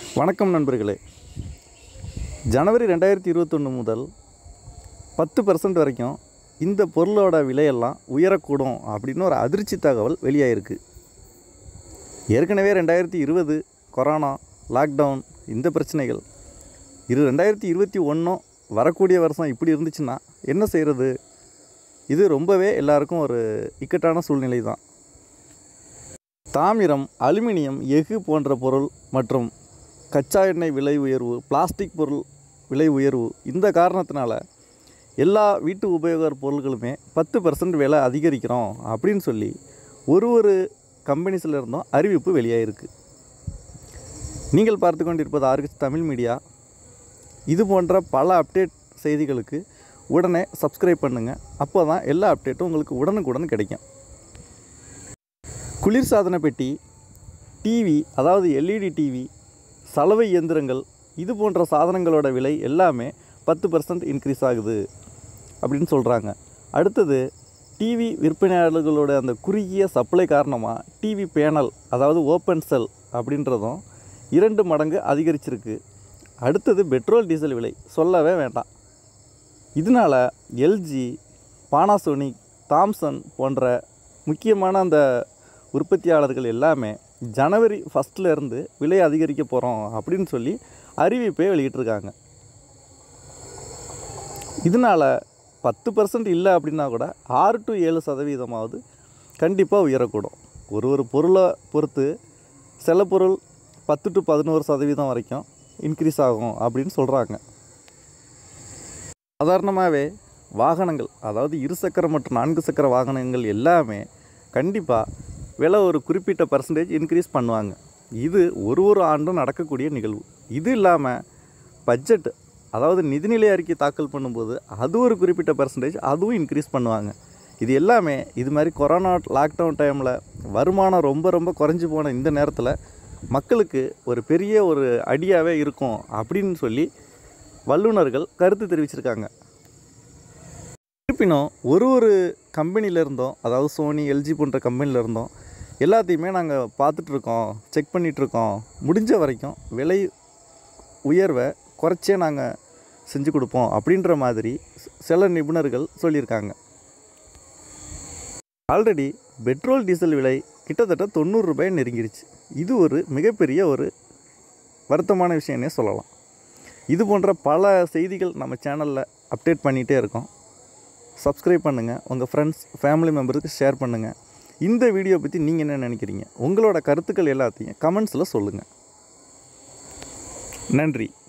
வணக்கம் நண்பர்களே ஜனவரி ரெண்டாயிரத்தி இருபத்தொன்று முதல் பத்து பர்சன்ட் வரைக்கும் இந்த பொருளோட விலையெல்லாம் உயரக்கூடும் அப்படின்னு ஒரு அதிர்ச்சி தகவல் வெளியாயிருக்கு ஏற்கனவே ரெண்டாயிரத்தி இருபது கொரோனா லாக்டவுன் இந்த பிரச்சனைகள் இது ரெண்டாயிரத்தி இருபத்தி ஒன்றும் வரக்கூடிய வருஷம் இப்படி இருந்துச்சுன்னா என்ன செய்கிறது இது ரொம்பவே எல்லாருக்கும் ஒரு இக்கட்டான சூழ்நிலை தான் தாமிரம் அலுமினியம் எஃகு போன்ற பொருள் மற்றும் கச்சா எண்ணெய் விலை உயர்வு பிளாஸ்டிக் பொருள் விலை உயர்வு இந்த காரணத்தினால எல்லா வீட்டு உபயோக பொருள்களுமே பத்து பர்சன்ட் விலை அதிகரிக்கிறோம் அப்படின்னு சொல்லி ஒரு ஒரு கம்பெனிஸில் இருந்தும் அறிவிப்பு வெளியாயிருக்கு நீங்கள் பார்த்து கொண்டிருப்பது ஆர்கஸ் தமிழ் மீடியா இது போன்ற பல அப்டேட் செய்திகளுக்கு உடனே சப்ஸ்கிரைப் பண்ணுங்கள் அப்போ தான் எல்லா அப்டேட்டும் உங்களுக்கு உடனுக்குடன் கிடைக்கும் குளிர்சாதன பெட்டி டிவி அதாவது எல்இடி டிவி சலவை இயந்திரங்கள் இது போன்ற சாதனங்களோட விலை எல்லாமே பத்து பர்சன்ட் இன்க்ரீஸ் ஆகுது அப்படின்னு சொல்கிறாங்க அடுத்தது டிவி விற்பனையாளர்களோட அந்த குறுகிய சப்ளை காரணமாக டிவி பேனல் அதாவது ஓப்பன் செல் அப்படின்றதும் இரண்டு மடங்கு அதிகரிச்சிருக்கு அடுத்தது பெட்ரோல் டீசல் விலை சொல்லவே வேண்டாம் இதனால் எல்ஜி பானாசோனிக் தாம்சன் போன்ற முக்கியமான அந்த உற்பத்தியாளர்கள் எல்லாமே ஜனவரி ஃபஸ்ட்டில் இருந்து விலை அதிகரிக்க போகிறோம் அப்படின்னு சொல்லி அறிவிப்பை வெளியிட்டிருக்காங்க இதனால் பத்து பர்சன்ட் இல்லை அப்படின்னா கூட ஆறு டு ஏழு சதவீதமாவது கண்டிப்பாக உயரக்கூடும் ஒரு ஒரு பொருளை பொறுத்து சில பொருள் பத்து டு பதினோரு சதவீதம் வரைக்கும் இன்க்ரீஸ் ஆகும் அப்படின்னு சொல்கிறாங்க சாதாரணமாகவே வாகனங்கள் அதாவது இருசக்கர மற்றும் நான்கு சக்கர வாகனங்கள் எல்லாமே கண்டிப்பாக விலை ஒரு குறிப்பிட்ட பர்சன்டேஜ் இன்க்ரீஸ் பண்ணுவாங்க இது ஒரு ஒரு ஆண்டும் நடக்கக்கூடிய நிகழ்வு இது இல்லாமல் பட்ஜெட் அதாவது நிதிநிலை அறிக்கை தாக்கல் பண்ணும்போது அது ஒரு குறிப்பிட்ட பர்சன்டேஜ் அதுவும் இன்க்ரீஸ் பண்ணுவாங்க இது எல்லாமே இது மாதிரி கொரோனா லாக்டவுன் டைமில் வருமானம் ரொம்ப ரொம்ப குறைஞ்சி போன இந்த நேரத்தில் மக்களுக்கு ஒரு பெரிய ஒரு அடியாகவே இருக்கும் அப்படின்னு சொல்லி வல்லுநர்கள் கருத்து தெரிவிச்சிருக்காங்க இருப்பினும் ஒரு ஒரு கம்பெனியில் இருந்தோம் அதாவது சோனி எல்ஜி போன்ற கம்பெனியில் இருந்தோம் எல்லாத்தையுமே நாங்கள் பார்த்துட்ருக்கோம் செக் பண்ணிகிட்ருக்கோம் முடிஞ்ச வரைக்கும் விலை உயர்வை குறைச்சே நாங்கள் செஞ்சு கொடுப்போம் அப்படின்ற மாதிரி சில நிபுணர்கள் சொல்லியிருக்காங்க ஆல்ரெடி பெட்ரோல் டீசல் விலை கிட்டத்தட்ட தொண்ணூறு ரூபாய் நெருங்கிருச்சு இது ஒரு மிகப்பெரிய ஒரு வருத்தமான விஷயம்னே சொல்லலாம் இது போன்ற பல செய்திகள் நம்ம சேனலில் அப்டேட் பண்ணிகிட்டே இருக்கோம் சப்ஸ்கிரைப் பண்ணுங்கள் உங்கள் ஃப்ரெண்ட்ஸ் ஃபேமிலி மெம்பருக்கு ஷேர் பண்ணுங்கள் இந்த வீடியோ பற்றி நீங்கள் என்ன நினைக்கிறீங்க உங்களோட கருத்துக்கள் எல்லாத்தையும் கமெண்ட்ஸில் சொல்லுங்கள் நன்றி